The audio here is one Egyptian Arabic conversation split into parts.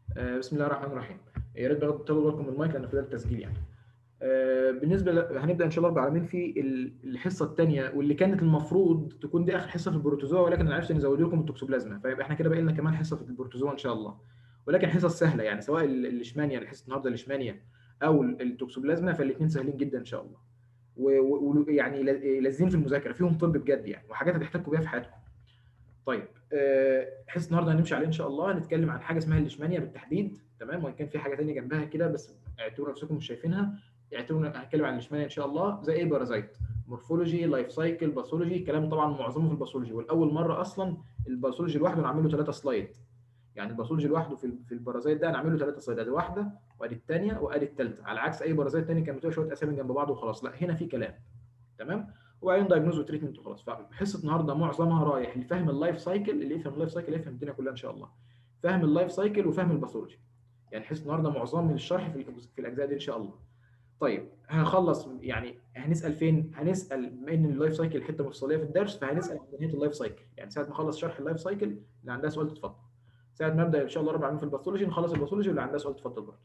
آه، بسم الله الرحمن الرحيم يا ريت بقى تاخدوا بالكم من المايك لان في بدايه التسجيل يعني آه، بالنسبه ل... هنبدا ان شاء الله رب العالمين في ال- الحصه الثانيه واللي كانت المفروض تكون دي اخر حصه في البروتوزوا ولكن انا عرفت نزود لكم التوكسوبلازما فيبقى احنا كده باقي لنا كمان حصه في البروتوزوا ان شاء الله ولكن حصص سهله يعني سواء ال- الليشمانيا حصه النهارده الليشمانيا او ال- التوكسوبلازما فالاثنين سهلين جدا ان شاء الله ويعني لازين في المذاكره فيهم طب بجد يعني وحاجات هتحتكوا بيها في حياتكم طيب آه، حصه النهارده هنمشي عليه ان شاء الله هنتكلم عن حاجه اسمها الليشمانيا بالتحديد تمام وان كان في حاجه ثانيه جنبها كده بس اعتبروا نفسكم مش شايفينها اعتبروا هنتكلم عن الليشمانيا ان شاء الله زي ايه بارازايت مورفولوجي لايف سايكل باثولوجي الكلام طبعا معظمه في الباثولوجي والاول مره اصلا الباثولوجي لوحده نعمل له ثلاثه سلايد يعني الباثولوجي لوحده في في البارازايت ده نعمل له ثلاثه سلايد ادي واحده وادي الثانيه وادي الثالثه على عكس اي بارازايت ثاني كان بتبقى شويه اسامي جنب بعض وخلاص لا هنا في كلام تمام وبعدين دايجنوز وتريتمنت وخلاص فحصه النهارده معظمها رايح لفهم اللايف سايكل اللي يفهم اللايف سايكل يفهم الدنيا كلها ان شاء الله فهم اللايف سايكل وفهم الباثولوجي يعني حصه النهارده معظم من الشرح في في الاجزاء دي ان شاء الله طيب هنخلص يعني هنسال فين هنسال بما ان اللايف سايكل حته مفصليه في الدرس فهنسال عن نهايه اللايف سايكل يعني ساعه ما نخلص شرح اللايف سايكل اللي عندها سؤال تتفضل ساعه ما ابدا ان شاء الله ربع في الباثولوجي نخلص الباثولوجي واللي عندها سؤال تتفضل برضه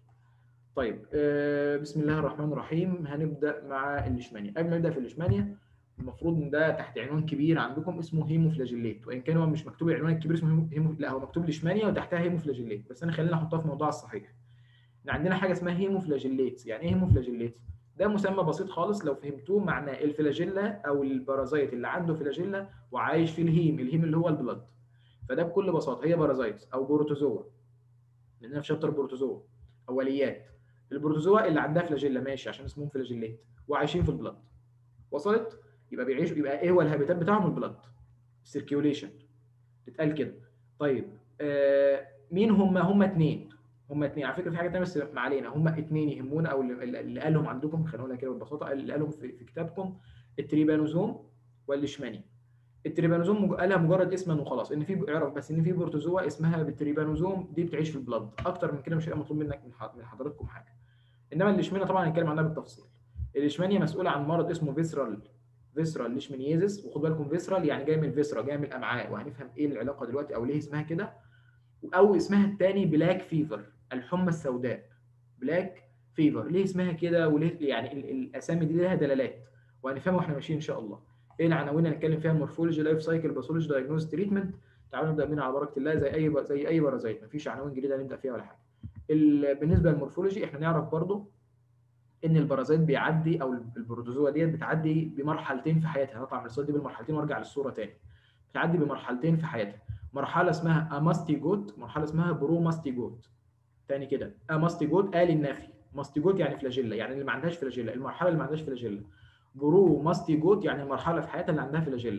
طيب آه بسم الله الرحمن الرحيم هنبدا مع الليشمانيا قبل ما نبدا في الليشمانيا المفروض ان ده تحت عنوان كبير عندكم اسمه هيموفلاجيليت وان كان هو مش مكتوب العنوان الكبير اسمه هيمو... هيمو... لا هو مكتوب ليشمانيا وتحتها هيموفلاجيليت بس انا خلينا احطها في موضوعها الصحيح ان عندنا حاجه اسمها هيموفلاجيليت يعني ايه هيموفلاجيليت ده مسمى بسيط خالص لو فهمتوه معناه الفلاجيلا او البارازايت اللي عنده فلاجيلا وعايش في الهيم الهيم اللي هو البلد فده بكل بساطه هي بارازايت او بروتوزوا لاننا في شابتر بروتوزوا اوليات البروتوزوا اللي عندها فلاجيلا ماشي عشان اسمهم فلاجيليت وعايشين في البلد وصلت يبقى بيعيشوا يبقى ايه هو الهابيتات بتاعهم البلد السيركيوليشن تتقال كده طيب آه مين هم هم اثنين هم اثنين على فكره في حاجه ثانيه بس ما علينا هم اثنين يهمونا او اللي, اللي قالهم عندكم خلينا نقولها كده ببساطه اللي قالهم في, في كتابكم التريبانوزوم والليشمانيا التريبانوزوم قالها مجرد اسما وخلاص ان في اعرف بس ان في بروتوزوا اسمها بالتريبانوزوم دي بتعيش في البلد اكتر من كده مش هيبقى مطلوب منك من حضراتكم حاجه انما الليشمانيا طبعا هنتكلم عنها بالتفصيل الليشمانيا مسؤوله عن مرض اسمه فيسرال فيسرال ليشمانيزيس وخد بالكم فيسرال يعني جاي من الفيسرا جاي من الامعاء وهنفهم ايه العلاقه دلوقتي او ليه اسمها كده او اسمها الثاني بلاك فيفر الحمى السوداء بلاك فيفر ليه اسمها كده وليه يعني الاسامي دي لها دلالات وهنفهمها واحنا ماشيين ان شاء الله ايه العناوين اللي هنتكلم فيها مورفولوجي لايف سايكل باثولوجي دايجنوز تريتمنت تعالوا نبدا منها على بركه الله زي اي زي اي بارازيت مفيش عناوين جديده نبدا فيها ولا حاجه بالنسبه للمورفولوجي احنا نعرف برضو ان البارازيت بيعدي او البروتوزوا ديت بتعدي بمرحلتين في حياتها هطلع من الصوره دي بالمرحلتين وارجع للصوره تاني بتعدي بمرحلتين في حياتها مرحله اسمها اماستيجوت مرحله اسمها بروماستيجوت تاني كده اماستيجوت قال النافي ماستيجوت يعني فلاجيلا يعني اللي ما عندهاش فلاجيلا المرحله اللي ما عندهاش فلاجيلا بروماستيجوت يعني المرحله في حياتها اللي عندها فلاجيلا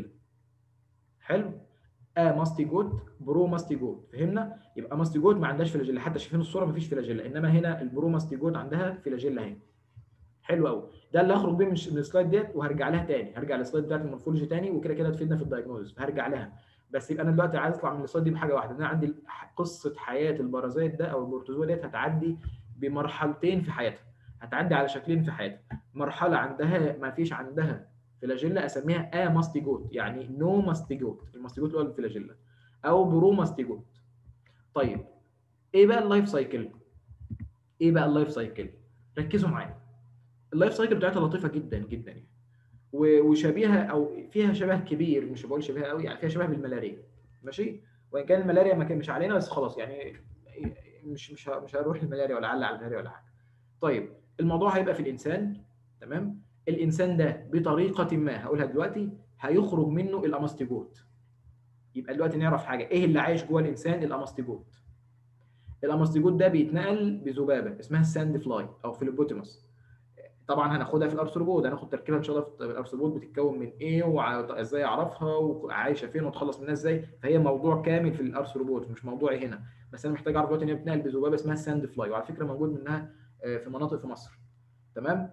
حلو اماستيجوت بروماستيجوت فهمنا يبقى اماستيجوت ما عندهاش فلاجيلا حتى شايفين الصوره ما فيش فلاجيلا انما هنا البروماستيجوت عندها فلاجيلا اهي حلو قوي ده اللي هخرج بيه من السلايد ديت وهرجع لها تاني هرجع للسلايد بتاعت المورفولوجي تاني وكده كده تفيدنا في الدايجنوز هرجع لها بس يبقى انا دلوقتي عايز اطلع من السلايد دي بحاجه واحده ان انا عندي قصه حياه البارازيت ده او البروتوزوا ديت هتعدي بمرحلتين في حياتها هتعدي على شكلين في حياتها مرحله عندها ما فيش عندها فلاجيلا اسميها اماستيجوت يعني نو ماستيجوت الماستيجوت اللي هو الفلاجيلا او برو ماستيجوت طيب ايه بقى اللايف سايكل ايه بقى اللايف سايكل ركزوا معايا اللايف سايكل بتاعتها لطيفه جدا جدا يعني وشبيهه او فيها شبه كبير مش بقول شبيهه قوي يعني فيها شبه بالملاريا ماشي وان كان الملاريا ما كان مش علينا بس خلاص يعني مش مش مش هروح الملاريا ولا علق على الملاريا ولا حاجه طيب الموضوع هيبقى في الانسان تمام الانسان ده بطريقه ما هقولها دلوقتي هيخرج منه الاماستيجوت يبقى دلوقتي نعرف حاجه ايه اللي عايش جوه الانسان الاماستيجوت الاماستيجوت ده بيتنقل بذبابه اسمها الساند فلاي او فيلوبوتيموس طبعا هناخدها في الارثروبود هناخد تركيبها ان شاء الله في الارثروبود بتتكون من ايه وازاي اعرفها وعايشه فين واتخلص منها ازاي فهي موضوع كامل في الارثروبود مش موضوعي هنا بس انا محتاج اعرف دلوقتي ان هي بتنقل بذبابه اسمها الساند فلاي وعلى فكره موجود منها في مناطق في مصر تمام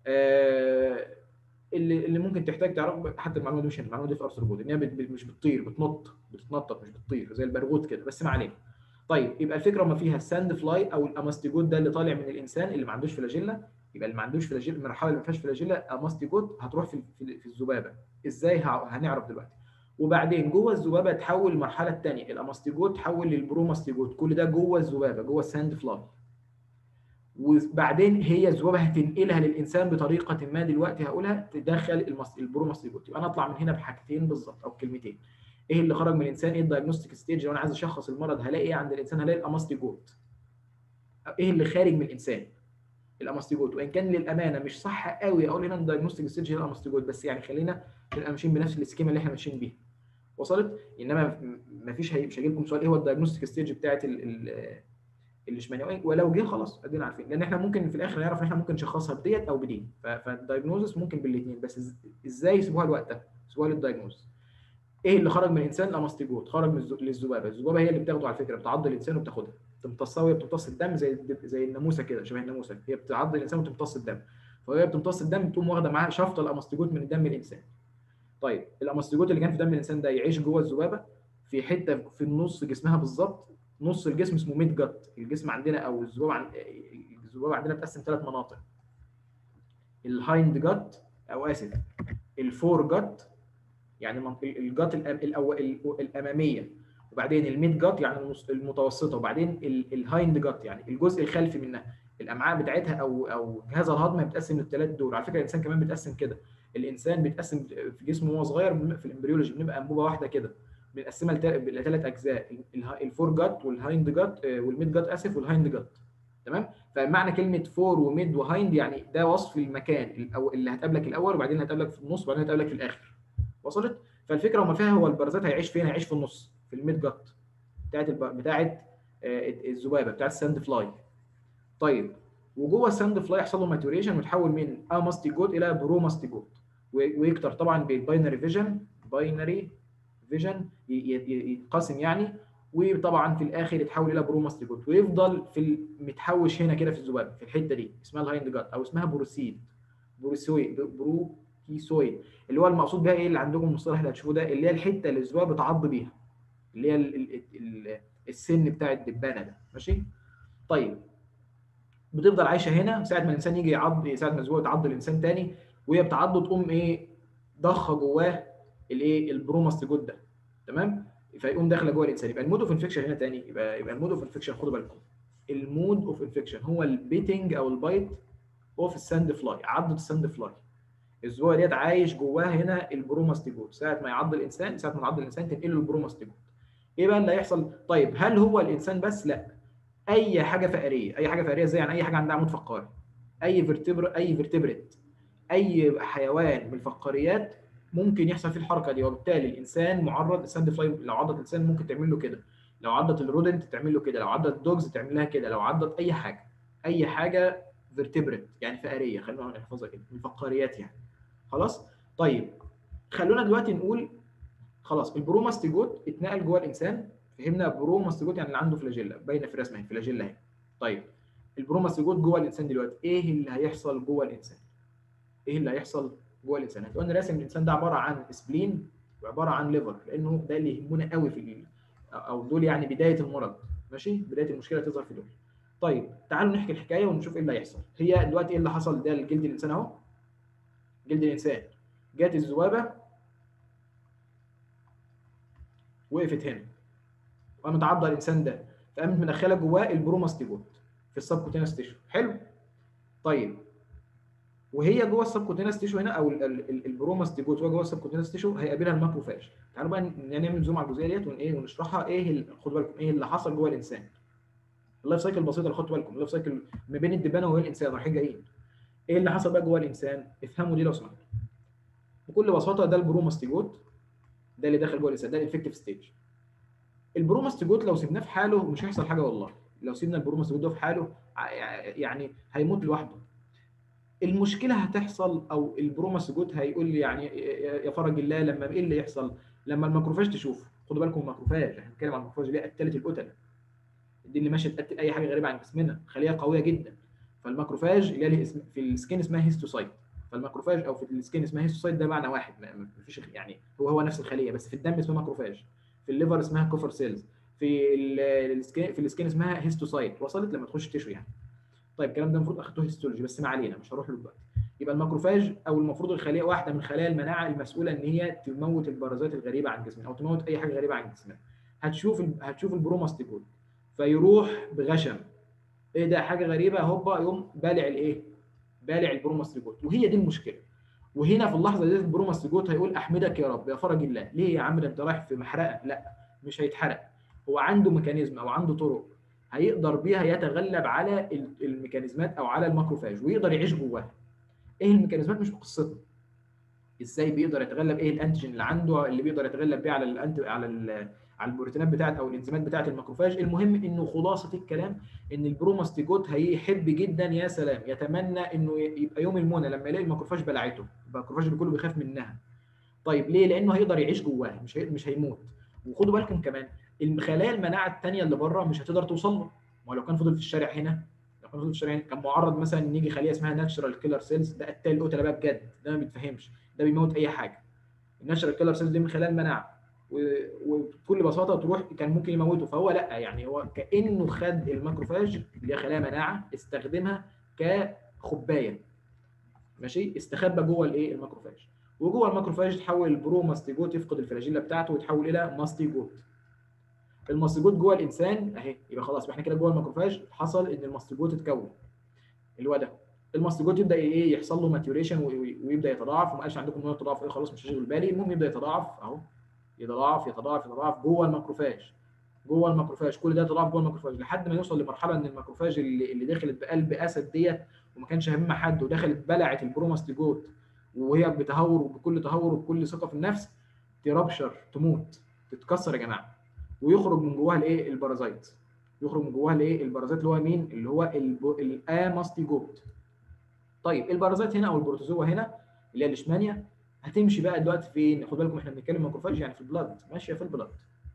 آه اللي اللي ممكن تحتاج تعرف حتى المعلومه دي مش المعلومه دي في ارثروبود ان هي مش بتطير بتنط بتتنطط مش بتطير زي البرغوث كده بس ما علينا طيب يبقى الفكره ما فيها الساند فلاي او الاماستيجوت ده اللي طالع من الانسان اللي ما عندوش فلاجيلا يبقى اللي ما عندوش فلاجيلا المرحله اللي ما فيهاش فلاجيلا اماستيجوت هتروح في في الذبابه ازاي هنعرف دلوقتي وبعدين جوه الذبابه تحول المرحله الثانيه الاماستيجوت تحول للبروماستيجوت كل ده جوه الذبابه جوه الساند فلاي وبعدين هي الذبابه هتنقلها للانسان بطريقه ما دلوقتي هقولها تدخل المس... البروماستيجوت يبقى انا اطلع من هنا بحاجتين بالظبط او كلمتين ايه اللي خرج من الانسان ايه الدايجنوستيك ستيج لو انا عايز اشخص المرض هلاقي ايه عند الانسان هلاقي الاماستيجوت ايه اللي خارج من الانسان الاماستيجوت وان كان للامانه مش صح قوي اقول هنا الدايجنوستيك ستيج هي الاماستيجوت بس يعني خلينا نبقى ماشيين بنفس السكيما اللي احنا ماشيين بيها وصلت انما ما فيش مش هجيب لكم سؤال ايه هو الدايجنوستيك ستيج بتاعت الاشمانيوي ولو جه خلاص ادينا عارفين لان احنا ممكن في الاخر نعرف ان احنا ممكن نشخصها بديت او بدي فالدايجنوزس ممكن بالاثنين بس ازاي يسيبوها الوقت ده يسيبوها للدايجنوز ايه اللي خرج من الانسان الاماستيجوت خرج من للذبابه الذبابه هي اللي بتاخده على فكره بتعض الانسان وبتاخدها تمتصها وهي بتمتص الدم زي زي الناموسه كده شبه الناموسه هي بتعض الانسان وتمتص الدم فهي بتمتص الدم تقوم واخده معاها شفطه الاماستيجوت من دم الانسان طيب الاماستيجوت اللي كان في دم الانسان ده يعيش جوه الذبابه في حته في النص جسمها بالظبط نص الجسم اسمه ميد جت الجسم عندنا او الذبابه عن... الذبابه عندنا بتقسم ثلاث مناطق الهايند جت او اسف الفور جت يعني الجت الاماميه وبعدين الميد جت يعني المتوسطه وبعدين الهايند جت يعني الجزء الخلفي منها الامعاء بتاعتها او او جهاز الهضم بيتقسم للثلاث دول على فكره الانسان كمان بيتقسم كده الانسان بيتقسم في جسمه وهو صغير في الامبريولوجي بنبقى انبوبه واحده كده بنقسمها لثلاث اجزاء الفور جت والهايند جت والميد جت اسف والهايند جت تمام فمعنى كلمه فور وميد وهايند يعني ده وصف المكان اللي هتقابلك الاول وبعدين هتقابلك في النص وبعدين هتقابلك في الاخر وصلت فالفكره وما فيها هو البرازيت هيعيش فين هيعيش في النص في الميد جت بتاعت الب... بتاعت الذبابه بتاعت الساند فلاي طيب وجوه الساند فلاي يحصل له ماتوريشن ويتحول من اماستيجوت الى بروماستيجوت ويكتر طبعا بالباينري فيجن باينري فيجن يتقسم يعني وطبعا في الاخر يتحول الى بروماستيجوت ويفضل في متحوش هنا كده في الذبابه في الحته دي اسمها الهايند جات او اسمها بروسيد بروسوي بروكيسويد اللي هو المقصود بها ايه اللي عندكم المصطلح اللي هتشوفوه ده اللي هي الحته اللي الذبابه بتعض بيها اللي هي ال ال ال السن بتاع الدبانه ده ماشي طيب بتفضل عايشه هنا ساعه ما الانسان يجي يعض ساعه ما الذبابه تعض الانسان تاني وهي بتعضه تقوم ايه ضخه جواه الايه البروماستيجوت ده تمام فيقوم داخله جوه الانسان يبقى المود اوف انفكشن هنا تاني يبقى يبقى المود اوف انفكشن خدوا بالكم المود اوف انفكشن هو البيتنج او البايت اوف الساند فلاي عضه الساند فلاي الذبابه ديت عايش جواها هنا البروماستيجوت ساعه ما يعض الانسان ساعه ما يعض الانسان تنقل له البروماستيجوت ايه بقى اللي هيحصل طيب هل هو الانسان بس لا اي حاجه فقريه اي حاجه فقريه زي يعني اي حاجه عندها عمود فقاري اي فيرتبر اي فيرتبريت اي حيوان من الفقاريات ممكن يحصل فيه الحركه دي وبالتالي الانسان معرض الساند فلاي لو عضت الانسان ممكن تعمل له كده لو عضت الرودنت تعمل له كده لو عضت الدوجز تعمل لها كده لو عضت اي حاجه اي حاجه فيرتبريت يعني فقريه خلينا نحفظها كده من الفقاريات يعني خلاص طيب خلونا دلوقتي نقول خلاص البروماستيجوت اتنقل جوه الانسان فهمنا بروماستيجوت يعني اللي عنده فلاجيلا باينه في الرسمه اهي فلاجيلا اهي طيب البروماستيجوت جوه الانسان دلوقتي ايه اللي هيحصل جوه الانسان ايه اللي هيحصل جوه الانسان هتقول راسم الانسان ده عباره عن سبلين وعباره عن ليفر لانه ده اللي يهمنا قوي في او دول يعني بدايه المرض ماشي بدايه المشكله تظهر في دول طيب تعالوا نحكي الحكايه ونشوف ايه اللي هيحصل هي دلوقتي ايه اللي حصل ده لجلد الانسان اهو جلد الانسان جت الذبابه وقفت هنا وقامت عضه الانسان ده فقامت مدخله جواه البروماستيجوت في السبكوتينس تيشو حلو طيب وهي جوه السبكوتينس تيشو هنا او البروماستيجوت وهي جوه السبكوتينس تيشو هيقابلها الماكروفاج تعالوا بقى نعمل زوم على الجزئيه ديت وايه ونشرحها ايه خدوا بالكم ايه اللي حصل جوه الانسان اللايف سايكل بسيطه اللي خدوا بالكم اللايف سايكل ما بين الدبانه والانسان رايحين جايين ايه اللي حصل بقى جوه الانسان افهموا دي لو سمحتوا بكل بساطه ده البروماستيجوت ده اللي داخل جوه الانسان ده الانفكتيف ستيج البروماستيجوت لو سيبناه في حاله مش هيحصل حاجه والله لو سيبنا البروماستيجوت ده في حاله يعني هيموت لوحده المشكله هتحصل او البروماستيجوت هيقول لي يعني يا فرج الله لما ايه اللي يحصل لما الماكروفاج تشوف خدوا بالكم الماكروفاج احنا بنتكلم عن الماكروفاج اللي هي قتلت القتله دي اللي ماشيه تقتل اي حاجه غريبه عن جسمنا خليه قويه جدا فالماكروفاج اللي هي اسم في السكين اسمها هيستوسايت فالماكروفاج او في السكين اسمها هيستوسايت ده معنى واحد ما فيش يعني هو هو نفس الخليه بس في الدم اسمها ماكروفاج في الليفر اسمها كوفر سيلز في السكين في السكين اسمها هيستوسايت وصلت لما تخش تشوي يعني طيب الكلام ده المفروض اخدته هيستولوجي بس ما علينا مش هروح له دلوقتي يبقى الماكروفاج او المفروض الخليه واحده من خلايا المناعه المسؤوله ان هي تموت البرازات الغريبه عن جسمنا او تموت اي حاجه غريبه عن جسمنا هتشوف ال... هتشوف البروماستيجول فيروح بغشم ايه ده حاجه غريبه هوبا يقوم بالع الايه بالع البروماستيجوت وهي دي المشكله وهنا في اللحظه دي البروماستيجوت هيقول احمدك يا رب يا فرج الله ليه يا عم ده انت رايح في محرقه لا مش هيتحرق هو عنده ميكانيزم او عنده طرق هيقدر بيها يتغلب على الميكانيزمات او على الماكروفاج ويقدر يعيش جواها ايه الميكانيزمات مش قصتنا ازاي بيقدر يتغلب ايه الانتيجين اللي عنده اللي بيقدر يتغلب بيه على الانت على ال على البروتينات بتاعت او الانزيمات بتاعت الماكروفاج المهم انه خلاصه الكلام ان البروماستيجوت هيحب جدا يا سلام يتمنى انه يبقى يوم المنى لما يلاقي الماكروفاج بلعته الماكروفاج اللي كله بيخاف منها طيب ليه لانه هيقدر يعيش جواها مش هي... مش هيموت وخدوا بالكم كمان خلايا المناعه الثانيه اللي بره مش هتقدر توصل له ما لو كان فضل في الشارع هنا لو كان فضل في الشارع هنا كان معرض مثلا ان يجي خليه اسمها ناتشرال كيلر سيلز ده قتال القتله بقى بجد ده ما بيتفهمش ده بيموت اي حاجه الناتشرال كيلر سيلز دي من خلايا المناعه وبكل بساطه تروح كان ممكن يموته فهو لا يعني هو كانه خد الماكروفاج اللي هي خلايا مناعه استخدمها كخبايه ماشي استخبى جوه الايه الماكروفاج وجوه الماكروفاج تحول البروماستيجوت يفقد الفلاجيلا بتاعته ويتحول الى ماستيجوت الماستيجوت جوه الانسان اهي يبقى خلاص احنا كده جوه الماكروفاج حصل ان الماستيجوت اتكون اللي هو ده الماستيجوت يبدا ايه يحصل له ماتيوريشن ويبدا يتضاعف وما قالش عندكم ان هو يتضاعف ايه خلاص مش هشغل بالي المهم يبدا يتضاعف اهو يتضاعف يتضاعف يتضاعف جوه الماكروفاج جوه الماكروفاج كل ده يتضاعف جوه الماكروفاج لحد ما يوصل لمرحله ان الماكروفاج اللي, اللي دخلت بقلب اسد ديت وما كانش هاممها حد ودخلت بلعت البروماستيجوت وهي بتهور وبكل تهور وبكل ثقه في النفس تربشر تموت تتكسر يا جماعه ويخرج من جواها الايه البارازايت يخرج من جواها الايه البارازايت اللي هو مين اللي هو الاماستيجوت طيب البارازايت هنا او البروتوزوا هنا اللي هي الاشمانيا هتمشي بقى دلوقتي فين خد بالكم احنا بنتكلم ماكروفاج يعني في البلاد ماشيه في البلاد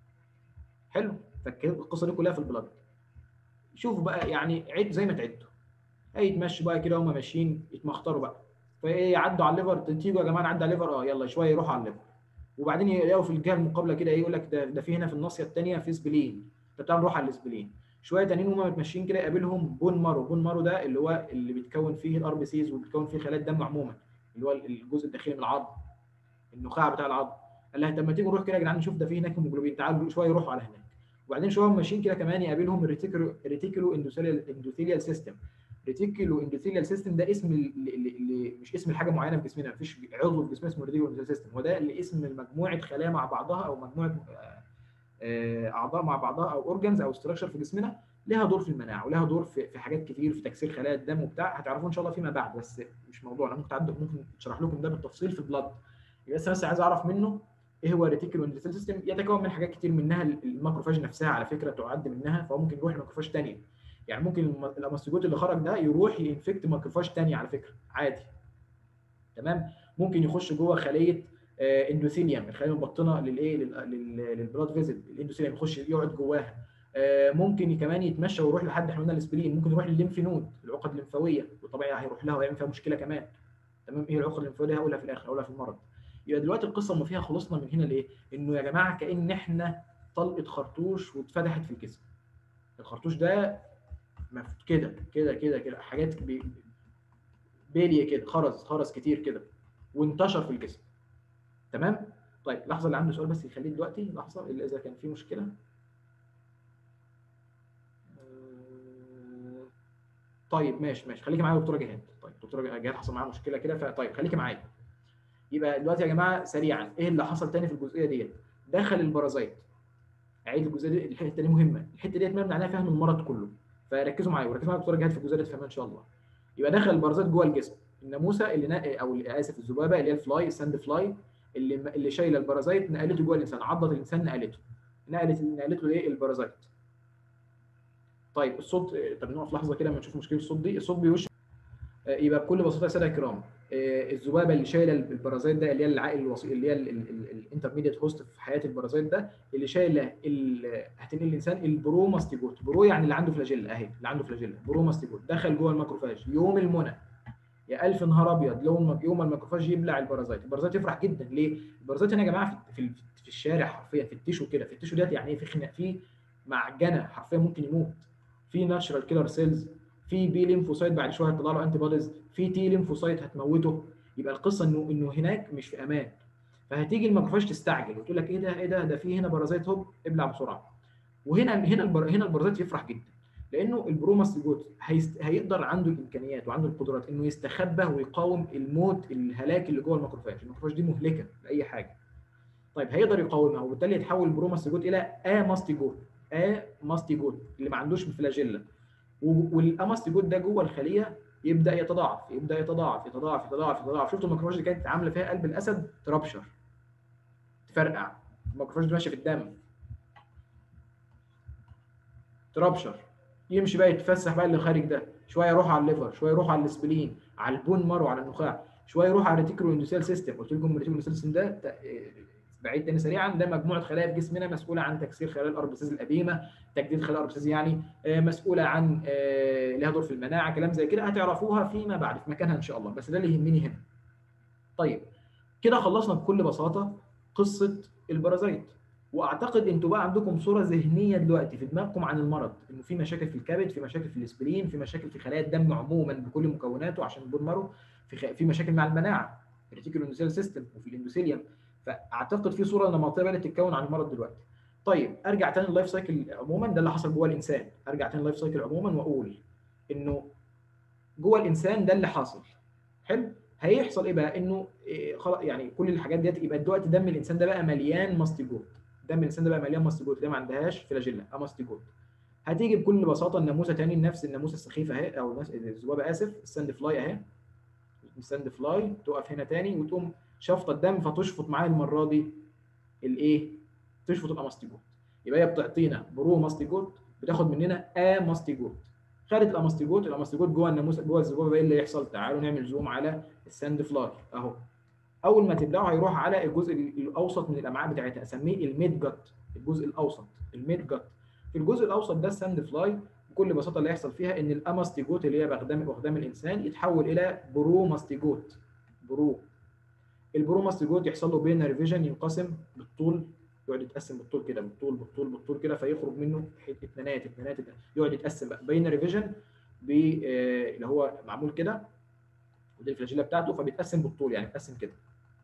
حلو فالقصه دي كلها في البلاد شوفوا بقى يعني عد زي ما تعدوا هيتمشوا بقى كده هم ماشيين يتمخطروا بقى فايه يعدوا على الليفر تيجوا يا جماعه نعدي على الليفر اه يلا شويه يروحوا على الليفر وبعدين يلاقوا في الجهه المقابله كده يقول لك ده, ده في هنا في الناصيه الثانيه في سبلين طب تعالوا نروح على السبلين شويه تانيين وهم متمشيين كده يقابلهم بون مارو بون مارو ده اللي هو اللي بيتكون فيه الار بي سيز وبيتكون فيه خلايا الدم عموما اللي هو الجزء الداخلي من العظم النخاع بتاع العظم قال لها طب ما تيجوا نروح كده يا جدعان نشوف ده في هناك هيموجلوبين تعالوا شويه يروحوا على هناك وبعدين شويه ماشيين كده كمان يقابلهم الريتيكولو ريتيكولو اندوثيليال سيستم ريتيكولو اندوثيليال سيستم ده اسم اللي, اللي مش اسم الحاجه معينه في جسمنا مفيش عضو في جسمنا اسمه ريتيكولو اندوثيليال سيستم هو ده اللي اسم مجموعه خلايا مع بعضها او مجموعه اعضاء مع بعضها او اورجانز او ستراكشر في جسمنا لها دور في المناعه ولها دور في, في حاجات كتير في تكسير خلايا الدم وبتاع هتعرفوه ان شاء الله فيما بعد بس مش موضوع انا ممكن تعدوا ممكن اشرح لكم ده بالتفصيل في البلاد بس بس عايز اعرف منه ايه هو الريتيكولو اندوثيل سيستم يتكون من حاجات كتير منها الماكروفاج نفسها على فكره تعد منها فهو ممكن يروح لماكروفاج ثانيه يعني ممكن الاماستيجوت اللي خرج ده يروح ينفكت ماكروفاج ثانيه على فكره عادي تمام ممكن يخش جوه خليه اندوثيليوم الخليه المبطنه للايه للبلاد فيزل الاندوثيليوم يخش يقعد جواها ممكن كمان يتمشى ويروح لحد احنا قلنا الاسبرين ممكن يروح للليمف نود العقد الليمفاويه وطبيعي هيروح لها ويعمل فيها مشكله كمان تمام ايه العقد الليمفاويه دي هقولها في الاخر هقولها في المرض يبقى دلوقتي القصه ما فيها خلصنا من هنا لايه؟ انه يا جماعه كان احنا طلقه خرطوش واتفتحت في الجسم. الخرطوش ده كده كده كده كده حاجات بي بيليه كده خرز خرز كتير كده وانتشر في الجسم. تمام؟ طيب لحظه اللي عنده سؤال بس يخليه دلوقتي لحظه اللي اذا كان في مشكله. طيب ماشي ماشي خليكي معايا دكتوره جهاد طيب دكتوره جهاد حصل معاها مشكله كده فطيب خليكي معايا يبقى دلوقتي يا جماعه سريعا ايه اللي حصل تاني في الجزئيه ديت دخل البارازيت اعيد الجزئيه دي الحته دي مهمه الحته ديت مبني عليها فهم المرض كله فركزوا معايا وركزوا معايا دكتوره جهاد في الجزئيه دي تفهمها ان شاء الله يبقى دخل البارازيت جوه الجسم الناموسه اللي نق... او اسف الذبابه اللي هي الفلاي الساند فلاي اللي اللي شايله البارازيت نقلته جوه الانسان عضت الانسان نقلته نقلت نقلت له ايه البارازيت طيب الصوت طب نقف لحظه كده اما نشوف مشكله الصوت دي الصوت بيوش يبقى بكل بساطه يا ساده الكرام الذبابه اللي شايله البارازيت ده اللي هي العائل الوسيط اللي هي الانترميديت هوست في حياه البارازيت ده اللي شايله هتنقل الانسان البروماستيجوت برو يعني اللي عنده فلاجيلا اهي اللي عنده فلاجيلا بروماستيجوت دخل جوه الماكروفاج يوم المنى يا الف نهار ابيض يوم يوم الماكروفاج يبلع البارازيت البارازيت يفرح جدا ليه البارازيت هنا يا جماعه في, في, في الشارع حرفيا في التيشو كده في التيشو ديت يعني ايه في خناق في معجنه حرفيا ممكن يموت في ناتشرال كيلر سيلز في بي ليمفوسايت بعد شويه هتطلع له انتي بوديز في تي ليمفوسايت هتموته يبقى القصه انه انه هناك مش في امان فهتيجي الماكروفاج تستعجل وتقول لك ايه ده ايه ده ده في هنا بارازيت هوب ابلع بسرعه وهنا هنا البر... هنا البارازيت يفرح جدا لانه البروماستيجوت هيست... هيقدر عنده الامكانيات وعنده القدرات انه يستخبى ويقاوم الموت الهلاك اللي جوه الماكروفاج الماكروفاج دي مهلكه لاي حاجه طيب هيقدر يقاومها وبالتالي يتحول البروماستيجوت الى اماستيجوت اماستيجوت اللي ما عندوش فلاجيلا والاماستيجوت ده جوه الخليه يبدا يتضاعف يبدا يتضاعف يتضاعف يتضاعف يتضاعف شفتوا الماكروفاج اللي كانت عامله فيها قلب الاسد تربشر تفرقع الماكروفاج دي ماشيه في الدم تربشر يمشي بقى يتفسح بقى اللي خارج ده شويه يروح على الليفر شويه يروح على السبلين على البون مارو على النخاع شويه يروح على الريتيكولو اندوسيال سيستم قلت لكم الريتيكولو اندوسيال سيستم ده بعيد تاني سريعا ده مجموعه خلايا في جسمنا مسؤوله عن تكسير خلايا الاربسيز القديمه تجديد خلايا الاربسيز يعني مسؤوله عن لها دور في المناعه كلام زي كده هتعرفوها فيما بعد في مكانها ان شاء الله بس ده اللي يهمني هنا طيب كده خلصنا بكل بساطه قصه البرازيت واعتقد انتوا بقى عندكم صوره ذهنيه دلوقتي في دماغكم عن المرض انه في مشاكل في الكبد في مشاكل في الاسبرين في مشاكل في خلايا الدم عموما بكل مكوناته عشان البون مارو في خ... في مشاكل مع المناعه الريتيكولو اندوثيال سيستم وفي الاندوثيليوم فاعتقد في صوره نمطيه بدات تتكون عن المرض دلوقتي طيب ارجع تاني لللايف سايكل عموما ده اللي حصل جوه الانسان ارجع تاني لللايف سايكل عموما واقول انه جوه الانسان ده اللي حاصل حلو هيحصل ايه بقى انه إيه خلاص يعني كل الحاجات ديت يبقى دلوقتي دم الانسان ده بقى مليان ماستيجوت دم الانسان ده بقى مليان ماستيجوت ده ما عندهاش فلاجيلا اماستيجوت هتيجي بكل بساطه الناموسه تاني نفس الناموسه السخيفه اهي او الذبابه اسف الساند فلاي اهي الساند فلاي تقف هنا تاني وتقوم شفط الدم فتشفط معاه المره دي الايه؟ تشفط الاماستيجوت يبقى هي بتعطينا برو ماستيجوت بتاخد مننا اماستيجوت خدت الاماستيجوت الاماستيجوت جوه الناموسه جوه الذبابه ايه اللي يحصل؟ تعالوا نعمل زوم على الساند فلاي اهو اول ما تبلعه هيروح على الجزء الاوسط من الامعاء بتاعتها اسميه الميد جت الجزء الاوسط الميد جت في الجزء الاوسط ده الساند فلاي بكل بساطه اللي هيحصل فيها ان الاماستيجوت اللي هي باخدام باخدام الانسان يتحول الى برو ماستيجوت برو البرو ماستيجوت يحصل له بين ريفيجن ينقسم بالطول يقعد يتقسم بالطول كده بالطول بالطول بالطول كده فيخرج منه اثنينات اثنينات يقعد يتقسم بقى بين ريفيجن اللي هو معمول كده ودي الفلاجيلا بتاعته فبيتقسم بالطول يعني بيتقسم كده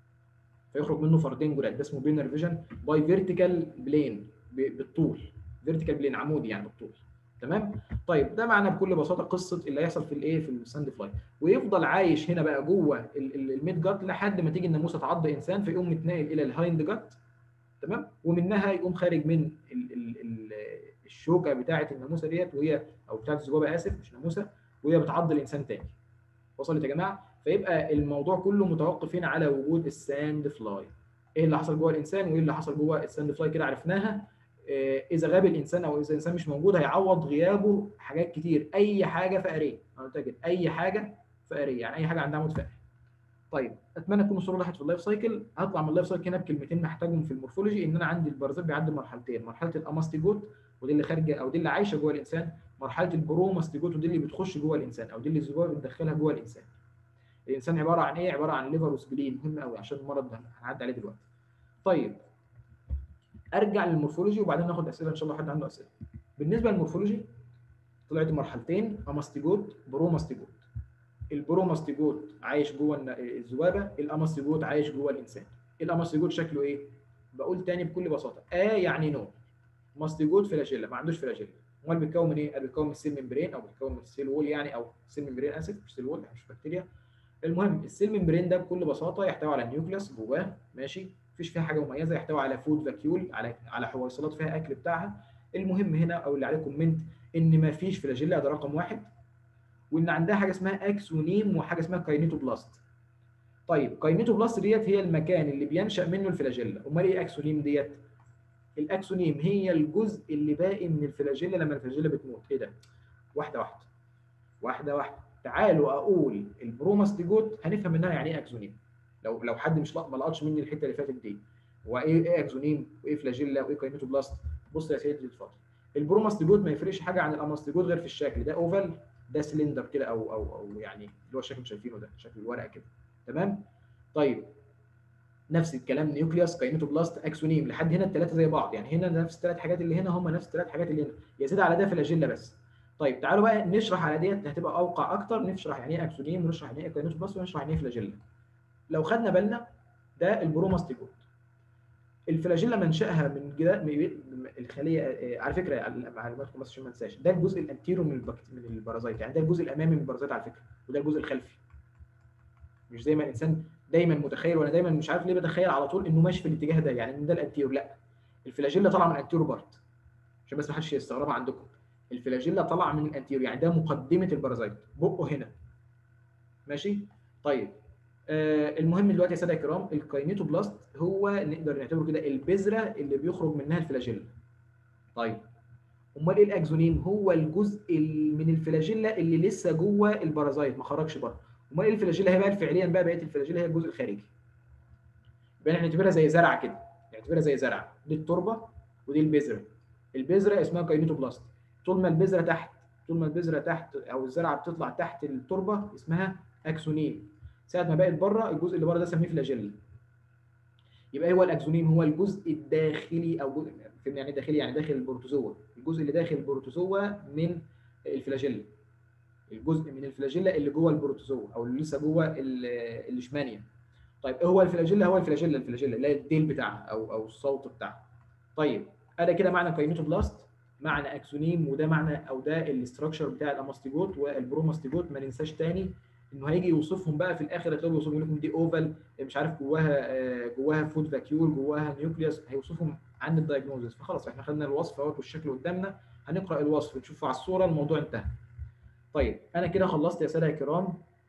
فيخرج منه فردين جداد ده اسمه بين ريفيجن باي فيرتيكال بلين بالطول فيرتيكال بلين عمودي يعني بالطول تمام طيب ده معنى بكل بساطه قصه اللي هيحصل في الايه في الساند فلاي ويفضل عايش هنا بقى جوه الميد جات لحد ما تيجي الناموسه تعض انسان فيقوم متنقل الى الهايند جات تمام ومنها يقوم خارج من ال ال ال الشوكه بتاعه الناموسه ديت وهي او بتاعه الذبابه اسف مش ناموسه وهي بتعض الانسان تاني وصلت يا جماعه فيبقى الموضوع كله متوقف هنا على وجود الساند فلاي ايه اللي حصل جوه الانسان وايه اللي حصل جوه الساند فلاي كده عرفناها اذا غاب الانسان او اذا الانسان مش موجود هيعوض غيابه حاجات كتير اي حاجه فقريه انا قلت كده اي حاجه فقريه يعني اي حاجه عندها عمود فقري طيب اتمنى تكون الصوره وضحت في اللايف سايكل هطلع من اللايف سايكل هنا بكلمتين محتاجهم في المورفولوجي ان انا عندي البرازيل بيعدي مرحلتين مرحله الاماستيجوت ودي اللي خارجه او دي اللي عايشه جوه الانسان مرحله البروماستيجوت ودي اللي بتخش جوه الانسان او دي اللي الذبابه بتدخلها جوه الانسان الانسان عباره عن ايه عباره عن ليفر وسبلين مهم قوي عشان المرض ده هنعدي عليه دلوقتي طيب ارجع للمورفولوجي وبعدين ناخد اسئله ان شاء الله حد عنده اسئله بالنسبه للمورفولوجي طلعت مرحلتين اماستيجوت بروماستيجوت البروماستيجوت عايش جوه الذبابه الاماستيجوت عايش جوه الانسان الاماستيجوت شكله ايه بقول تاني بكل بساطه ا يعني نو ماستيجوت فلاجيلا ما عندوش فلاجيلا امال بيتكون من ايه بيتكون من السيل ممبرين او بيتكون من السيل وول يعني او سيل ممبرين اسف مش سيل وول مش بكتيريا المهم السيل ممبرين ده بكل بساطه يحتوي على نيوكليوس جواه ماشي مفيش فيها حاجه مميزه يحتوي على فود فاكيول على على حويصلات فيها اكل بتاعها المهم هنا او اللي عليه كومنت ان ما فيش فلاجيلا ده رقم واحد وان عندها حاجه اسمها اكسونيم وحاجه اسمها كاينيتوبلاست طيب كاينيتوبلاست ديت هي المكان اللي بينشا منه الفلاجيلا امال ايه اكسونيم ديت الاكسونيم هي الجزء اللي باقي من الفلاجيلا لما الفلاجيلا بتموت ايه ده واحده واحده واحده واحده تعالوا اقول البروماستيجوت هنفهم منها يعني ايه اكسونيم لو لو حد مش ما لقطش مني الحته اللي فاتت دي وايه ايه اكسونيم وايه فلاجيلا وايه كاينيتوبلاست بص يا سيدي الفاضل البروماستيجوت ما يفرقش حاجه عن الاماستيجوت غير في الشكل ده اوفال ده سلندر كده او او او يعني اللي هو الشكل اللي شايفينه ده شكل الورقه كده تمام طيب نفس الكلام نيوكليوس كاينيتوبلاست اكسونيم لحد هنا الثلاثه زي بعض يعني هنا نفس الثلاث حاجات اللي هنا هم نفس الثلاث حاجات اللي هنا يزيد على ده فلاجيلا بس طيب تعالوا بقى نشرح على ديت هتبقى اوقع اكتر نشرح يعني ايه اكسونيم ونشرح يعني ايه كاينوتوبلاست ونشرح يعني ايه فلاجيلا لو خدنا بالنا ده البروماستيجوت الفلاجيلا منشأها من جدا من الخليه آه، على فكره معلوماتكم بس عشان ما انساش ده الجزء الانتيرو من البكت من البرازيت يعني ده الجزء الامامي من البرازيت على فكره وده الجزء الخلفي مش زي ما الانسان دايما متخيل وانا دايما مش عارف ليه بتخيل على طول انه ماشي في الاتجاه ده يعني ان ده الانتيرو لا الفلاجيلا طالعه من الانتيرو بارت عشان بس ما حدش يستغربها عندكم الفلاجيلا طالعه من الانتيرو يعني ده مقدمه البرازيت بقه هنا ماشي طيب آه المهم دلوقتي يا ساده الكرام الكاينيتوبلاست هو نقدر نعتبره كده البذره اللي بيخرج منها الفلاجيلا طيب امال ايه الاكزونيم هو الجزء من الفلاجيلا اللي لسه جوه البرازيت ما خرجش بره امال ايه الفلاجيلا هي بقى فعليا بقى بقيه الفلاجيلا هي الجزء الخارجي يبقى احنا نعتبرها زي زرعه كده نعتبرها زي زرعه دي التربه ودي البذره البذره اسمها كاينيتوبلاست طول ما البذره تحت طول ما البذره تحت او الزرعه بتطلع تحت التربه اسمها اكسونيم ساعه ما بقت بره الجزء اللي بره ده سميه فلاجيلا يبقى ايه هو الاكسونيم هو الجزء الداخلي او جزء يعني داخلي يعني داخل البروتوزوا الجزء اللي داخل البروتوزوا من الفلاجيلا الجزء من الفلاجيلا اللي جوه البروتوزوا او اللي لسه جوه الليشمانيا طيب ايه هو الفلاجيلا هو الفلاجيلا الفلاجيلا اللي هي الديل بتاعها او او الصوت بتاعها طيب انا كده معنى كاينوتوبلاست معنى اكسونيم وده معنى او ده الاستراكشر بتاع الاماستيجوت والبروماستيجوت ما ننساش تاني انه هيجي يوصفهم بقى في الاخر هتلاقوا بيوصفوا لكم دي اوفال مش عارف جواها جواها فود فاكيول جواها نيوكليوس هيوصفهم عن الدايجنوزس فخلاص احنا خدنا الوصف اهوت والشكل قدامنا هنقرا الوصف نشوفه على الصوره الموضوع انتهى. طيب انا كده خلصت يا ساده الكرام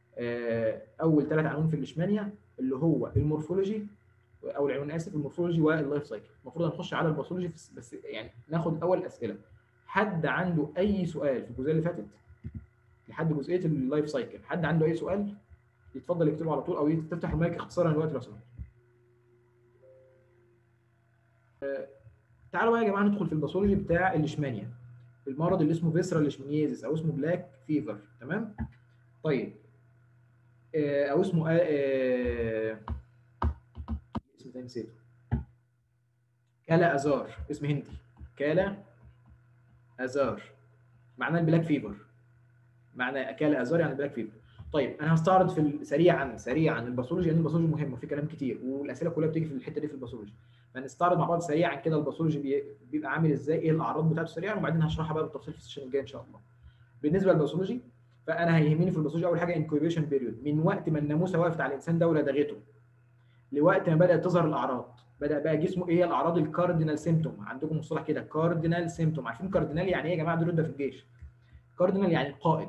اول ثلاث عناوين في الليشمانيا اللي هو المورفولوجي او العنوان اسف المورفولوجي واللايف سايكل المفروض هنخش على الباثولوجي بس يعني ناخد اول اسئله حد عنده اي سؤال في الجزئيه اللي فاتت لحد جزئيه اللايف سايكل حد عنده اي سؤال يتفضل يكتبه على طول او تفتح المايك اختصارا دلوقتي لو سمحت تعالوا بقى يا جماعه ندخل في الباثولوجي بتاع الليشمانيا المرض اللي اسمه فيسرال ليشمانيازيس او اسمه بلاك فيفر تمام طيب او اسمه آه اسم تاني نسيته كالا ازار اسم هندي كالا ازار معناه البلاك فيفر معنى اكال ازار يعني بلاك فيفر طيب انا هستعرض في سريعا سريعا الباثولوجي لان الباثولوجي مهم وفي كلام كتير والاسئله كلها بتيجي في الحته دي في الباثولوجي فنستعرض مع بعض سريعا كده الباثولوجي بيبقى عامل ازاي ايه الاعراض بتاعته سريعا وبعدين هشرحها بقى بالتفصيل في السيشن الجاي ان شاء الله بالنسبه للباثولوجي فانا هيهمني في الباثولوجي اول حاجه انكوبيشن بيريود من وقت ما الناموسه وقفت على الانسان ده ولدغته لوقت ما بدات تظهر الاعراض بدا بقى جسمه ايه الاعراض الكاردينال سيمتوم عندكم مصطلح كده كاردينال سيمتوم عارفين كاردينال يعني ايه يا جماعه دول ده في الجيش كاردينال يعني القائد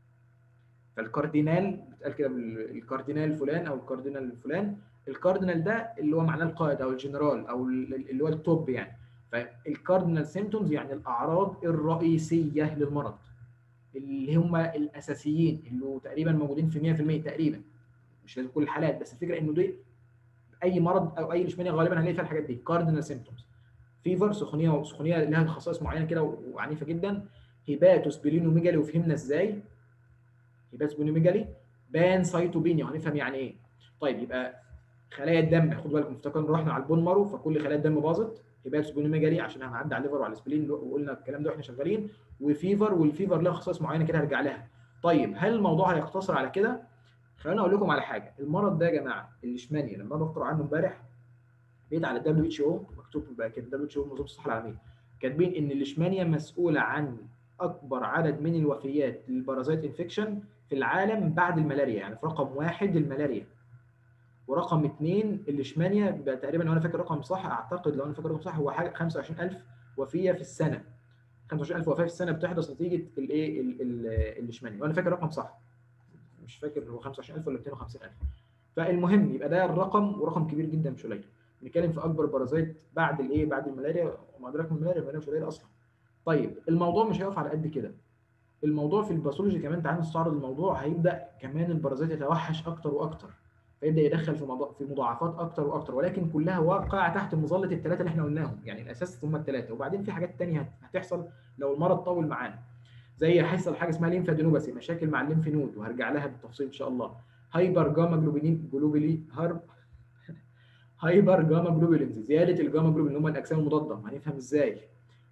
فالكاردينال بتقال كده الكاردينال فلان او الكاردينال فلان الكاردينال ده اللي هو معناه القائد او الجنرال او اللي هو التوب يعني فالكاردينال سيمتومز يعني الاعراض الرئيسيه للمرض اللي هم الاساسيين اللي تقريبا موجودين في 100% تقريبا مش لازم كل الحالات بس الفكره انه دي اي مرض او اي ليشمانيا غالبا هنلاقي فيها الحاجات دي كاردينال سيمتومز فيفر سخونيه وسخونيه لها خصائص معينه كده وعنيفه جدا هيباتوس بلينوميجالي وفهمنا ازاي هيباتوس بلينوميجالي بان سايتوبينيا وهنفهم يعني ايه طيب يبقى خلايا الدم خدوا بالكم افتكرنا رحنا على البون مارو فكل خلايا الدم باظت هيباتوس بلينوميجالي عشان هنعدي على الليفر وعلى السبلين وقلنا الكلام ده واحنا شغالين وفيفر والفيفر له خصائص معينه كده هرجع لها طيب هل الموضوع هيقتصر على كده خليني اقول لكم على حاجه المرض ده يا جماعه الليشمانيا لما انا بقرا عنه امبارح لقيت على الدبليو اتش او مكتوب بقى كده دبليو اتش او منظمه الصحه العالميه كاتبين ان الليشمانيا مسؤوله عن اكبر عدد من الوفيات للبارازيت انفكشن في العالم بعد الملاريا يعني في رقم واحد الملاريا ورقم اثنين الليشمانيا بقى تقريبا لو انا فاكر رقم صح اعتقد لو انا فاكر رقم صح هو حاجه 25000 وفيه في السنه 25000 وفاه في السنه بتحدث نتيجه الايه الليشمانيا لو انا فاكر رقم صح مش فاكر هو 25000 ولا 250000 فالمهم يبقى ده الرقم ورقم كبير جدا مش قليل بنتكلم في اكبر بارازيت بعد الايه بعد الملاريا وما ادراك من الملاريا الملاريا مش قليله اصلا طيب الموضوع مش هيقف على قد كده الموضوع في الباثولوجي كمان تعالى نستعرض الموضوع هيبدا كمان البارازيت يتوحش اكتر واكتر فيبدا يدخل في موضوع في مضاعفات اكتر واكتر ولكن كلها واقعه تحت مظله الثلاثه اللي احنا قلناهم يعني الاساس هم الثلاثه وبعدين في حاجات ثانيه هتحصل لو المرض طول معانا زي هيحصل حاجه اسمها ليمفادينوباسي مشاكل مع الليمف نود وهرجع لها بالتفصيل ان شاء الله هايبر جاما جلوبولين جلوبولي هرب هايبر جاما جلوبولينز زياده الجاما جلوبولين اللي هم الاجسام المضاده هنفهم ازاي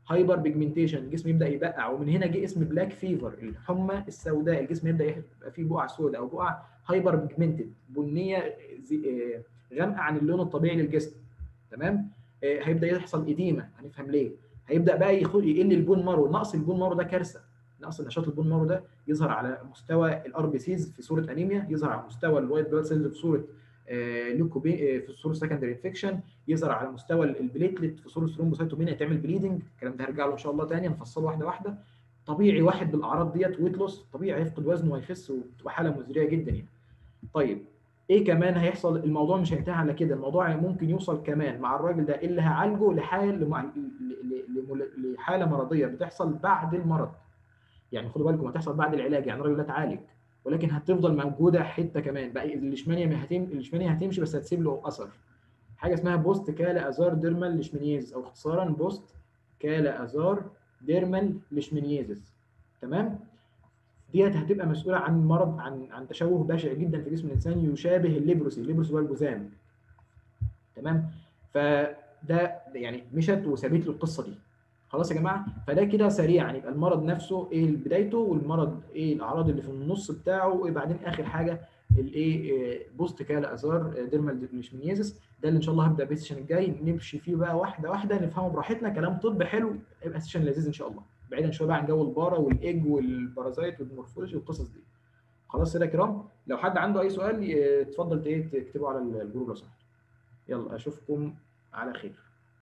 هايبر بيجمنتيشن الجسم يبدا يبقع ومن هنا جه اسم بلاك فيفر الحمى السوداء الجسم يبدا يبقى فيه بقع سوداء او بقع هايبر بيجمنتد بنيه غامقه عن اللون الطبيعي للجسم تمام هيبدا يحصل اديمه هنفهم ليه هيبدا بقى يقل البون مارو نقص البون مارو ده كارثه نقص نشاط البون مارو ده يظهر على مستوى الار بي سيز في صوره انيميا يظهر على مستوى الوايت بلاد سيلز في صوره ليوكوبي في صوره سكندري انفكشن يظهر على مستوى البليتلت في صوره ثرومبوسايتوبينيا تعمل بليدنج الكلام ده هرجع له ان شاء الله ثاني نفصله واحده واحده طبيعي واحد بالاعراض ديت ويت لوس طبيعي هيفقد وزنه وهيخس وتبقى حاله مزريه جدا يعني طيب ايه كمان هيحصل الموضوع مش هينتهي على كده الموضوع ممكن يوصل كمان مع الراجل ده اللي هعالجه لحال لحاله مرضيه بتحصل بعد المرض يعني خدوا بالكم هتحصل بعد العلاج يعني الراجل ده اتعالج ولكن هتفضل موجوده حته كمان بقى الليشمانيا هتم الليشمانيا هتمشي بس هتسيب له اثر حاجه اسمها بوست كالا ازار ديرمال ليشمانيز او اختصارا بوست كالا ازار ديرمال ليشمانيزس تمام ديت هتبقى مسؤوله عن مرض عن عن تشوه بشع جدا في جسم الانسان يشابه الليبروسي الليبروسي هو الجذام تمام فده يعني مشت وسابت له القصه دي خلاص يا جماعه فده كده سريعا يبقى المرض نفسه ايه بدايته والمرض ايه الاعراض اللي في النص بتاعه وبعدين اخر حاجه الايه بوست كالا ازار ديرمال ليشمانيزس ده اللي ان شاء الله هبدا بيه السيشن الجاي نمشي فيه بقى واحده واحده نفهمه براحتنا كلام طب حلو يبقى سيشن لذيذ ان شاء الله بعيدا شويه بقى عن جو البارا والايج والبارازايت والمورفولوجي والقصص دي خلاص كده يا كرام لو حد عنده اي سؤال اتفضل تكتبه على الجروب لو سمحت يلا اشوفكم على خير